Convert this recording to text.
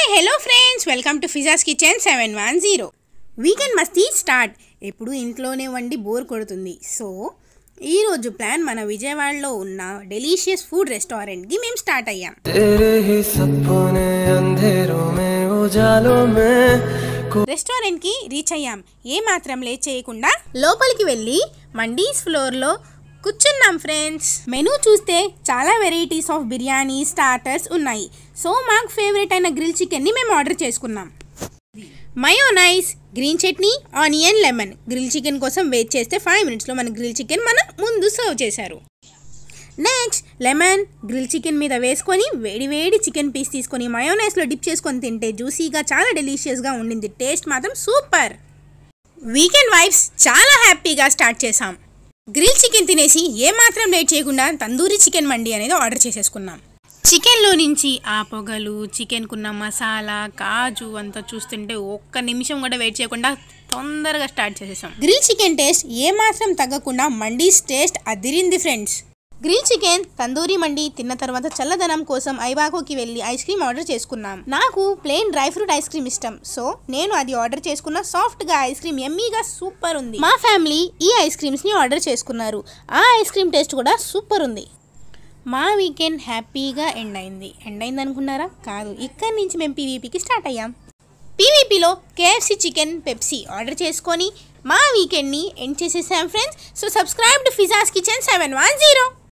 hi hello friends welcome to Fiza's kitchen seven one zero weekend మస్తీ start ఎప్పుడు ఇంట్లోనే వండి బోర్ కొడుతుంది సో ఈరోజు ప్లాన్ మన విజయవాడలో ఉన్న డెలీషియస్ ఫుడ్ రెస్టారెంట్కి మేము స్టార్ట్ అయ్యాం तेरे ही सपने अंधेरों में उजालों में को- రెస్టారెంట్కి రీచ్ అయ్యాం ఏ మాత్రం లేట్ చేయకుండా లోపలికి వెళ్ళి మండీస్ ఫ్లోర్లో కూర్చున్నాం ఫ్రెండ్స్ మెనూ చూస్తే చాలా వెరైటీస్ ఆఫ్ బిర్యానీ స్టార్టర్స్ ఉన్నాయి సో మాకు ఫేవరెట్ అయిన గ్రిల్ చికెన్ని మేము ఆర్డర్ చేసుకున్నాం mayonnaise green chutney onion lemon grill chicken కోసం వెయిట్ చేస్తే ఫైవ్ మినిట్స్లో మన గ్రిల్ చికెన్ మన ముందు సర్వ్ చేశారు నెక్స్ట్ లెమన్ గ్రిల్ చికెన్ మీద వేసుకొని వేడి వేడి చికెన్ పీస్ తీసుకొని మయోనైస్లో డిప్ చేసుకొని తింటే జ్యూసీగా చాలా డెలీషియస్గా ఉండింది టేస్ట్ మాత్రం సూపర్ వీకెండ్ వైబ్స్ చాలా హ్యాపీగా స్టార్ట్ చేసాం గ్రిల్ చికెన్ తినేసి ఏమాత్రం లేట్ చేయకుండా తందూరి చికెన్ మండి అనేది ఆర్డర్ చేసేసుకున్నాం చికెన్లో నుంచి ఆ పొగలు చికెన్కున్న మసాలా కాజు అంతా చూస్తుంటే ఒక్క నిమిషం కూడా వెయిట్ చేయకుండా తొందరగా స్టార్ట్ చేసేసాం గ్రిల్ చికెన్ టేస్ట్ ఏమాత్రం తగ్గకుండా మండీస్ టేస్ట్ అదిరింది friends grill chicken tandoori mandi తిన్న తర్వాత చల్లదనం కోసం ఐబాకోకి వెళ్ళి ఐస్ క్రీమ్ ఆర్డర్ చేసుకున్నాం నాకు plain dry fruit ice cream ఇష్టం సో నేను అది ఆర్డర్ చేసుకున్న సాఫ్ట్ గా ఐస్ క్రీమ్ ఎమ్మీగా సూపర్ ఉంది మా ఫ్యామిలీ ఈ ఐస్ క్రీమ్స్ ని ఆర్డర్ చేసుకున్నారు ఆ ఐస్ క్రీమ్ టేస్ట్ కూడా సూపర్ ఉంది మా వీకెండ్ హ్యాపీగా ఎండ్ అయింది ఎండ్ అయింది అనుకున్నారా కాదు ఇక్కడి నుంచి మేము పీవీపీకి స్టార్ట్ అయ్యాం పీవీపీలో కేఎఫ్సి చికెన్ పెప్సీ ఆర్డర్ చేసుకొని మా వీకెండ్ని ఎండ్ చేసేసాం friends so subscribe to Fiza's kitchen seven one zero